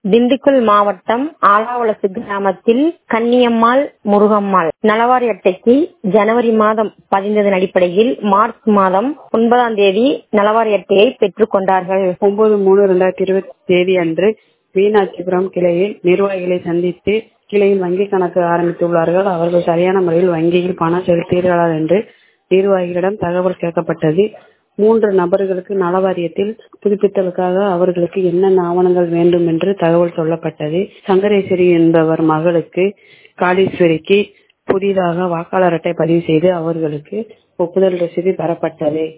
திண்டுக்கல் மாவட்டம் ஆலாவலசு கிராமத்தில் கன்னியம்மாள் முருகம்மாள் நலவாரி அட்டைக்கு ஜனவரி மாதம் பதிந்ததன் அடிப்படையில் மார்ச் மாதம் ஒன்பதாம் தேதி நலவாரி அட்டையை பெற்றுக் கொண்டார்கள் ஒன்பது மூணு ரெண்டாயிரத்தி இருபத்தி தேதி அன்று மீனாட்சிபுரம் கிளையில் நிர்வாகிகளை சந்தித்து கிளையில் வங்கி கணக்கு ஆரம்பித்துள்ளார்கள் அவர்கள் சரியான முறையில் வங்கியில் பணம் செலுத்தீர்களா என்று நிர்வாகிகளிடம் தகவல் கேட்கப்பட்டது மூன்று நபர்களுக்கு நலவாரியத்தில் புதுப்பித்தலுக்காக அவர்களுக்கு என்னென்ன ஆவணங்கள் வேண்டும் என்று தகவல் சொல்லப்பட்டது சங்கரேஸ்வரி என்பவர் மகளுக்கு காளீஸ்வரிக்கு புதிதாக வாக்காளர் அட்டை பதிவு செய்து அவர்களுக்கு ஒப்புதல் ரசீது பெறப்பட்டது